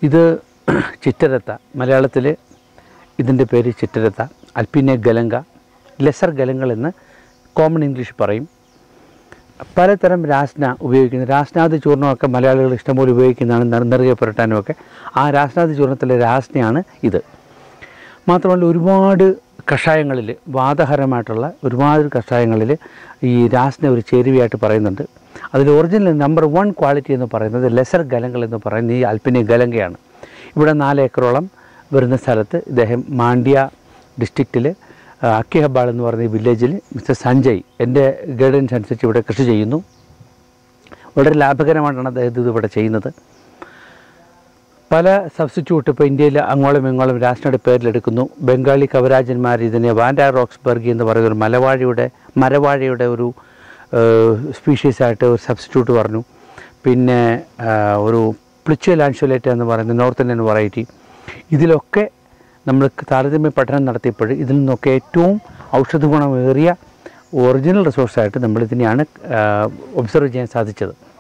ഇത് ചിറ്റരത്ത മലയാളത്തിൽ ഇതിൻ്റെ പേര് ചിറ്റരത്ത അൽപ്പിനെ ഗലങ്ക ലെസർ ഗലങ്ങൾ എന്ന് കോമൺ ഇംഗ്ലീഷ് പറയും പലതരം രാസ്ന ഉപയോഗിക്കുന്നു രാസ്നാദി ചൂർണ്ണമൊക്കെ മലയാളികൾ ഇഷ്ടംപോലെ ഉപയോഗിക്കുന്നതാണ് നിർ- നെറുകെ പുരട്ടാനും ഒക്കെ ആ രാസ്നാദി ചൂർണ്ണത്തിലെ രാസ്നയാണ് ഇത് മാത്രമല്ല ഒരുപാട് കഷായങ്ങളിൽ വാദഹരമായിട്ടുള്ള ഒരുപാട് കഷായങ്ങളിൽ ഈ രാസ്ന ഒരു ചേരുവയായിട്ട് പറയുന്നുണ്ട് അതിൽ ഒറിജിനൽ നമ്പർ വൺ ക്വാളിറ്റി എന്ന് പറയുന്നത് ലെസർ ഗലങ്ങൾ എന്ന് പറയുന്ന ഈ അൽപ്പിനി ഗലങ്കയാണ് ഇവിടെ നാല് ഏക്കറോളം വരുന്ന സ്ഥലത്ത് ഇദ്ദേഹം മാണ്ഡ്യ ഡിസ്ട്രിക്റ്റിൽ അക്കിഹബാൾ എന്ന് പറയുന്ന ഈ വില്ലേജിൽ മിസ്റ്റർ സഞ്ജയ് എൻ്റെ ഗൈഡൻസ് അനുസരിച്ച് ഇവിടെ കൃഷി ചെയ്യുന്നു വളരെ ലാഭകരമായിട്ടാണ് അദ്ദേഹം ഇത് ഇവിടെ ചെയ്യുന്നത് പല സബ്സ്റ്റിറ്റ്യൂട്ട് ഇപ്പോൾ ഇന്ത്യയിൽ അങ്ങോളം ഇങ്ങോളം രാഷ്ട്രയുടെ പേരിലെടുക്കുന്നു ബംഗാളി കവരാജന്മാർ ഇതിനെ വാൻഡാ റോക്സ്ബർഗി എന്ന് പറയുന്ന ഒരു മലവാഴയുടെ മരവാഴയുടെ ഒരു സ്പീഷീസായിട്ട് ഒരു സബ്സ്റ്റിറ്റ്യൂട്ട് പറഞ്ഞു പിന്നെ ആ, ഒരു പ്ലിച്വൽ ആൻഷുലേറ്റ എന്ന് പറയുന്ന നോർത്ത് ഇന്ത്യൻ വെറൈറ്റി ഇതിലൊക്കെ നമ്മൾ താരതമ്യ പഠനം നടത്തിയപ്പോൾ ഇതിൽ നിന്നൊക്കെ ഏറ്റവും ഔഷധ ഗുണമേറിയ ഒറിജിനൽ റിസോഴ്സായിട്ട് നമ്മളിതിനെയാണ് ഒബ്സർവ് ചെയ്യാൻ സാധിച്ചത്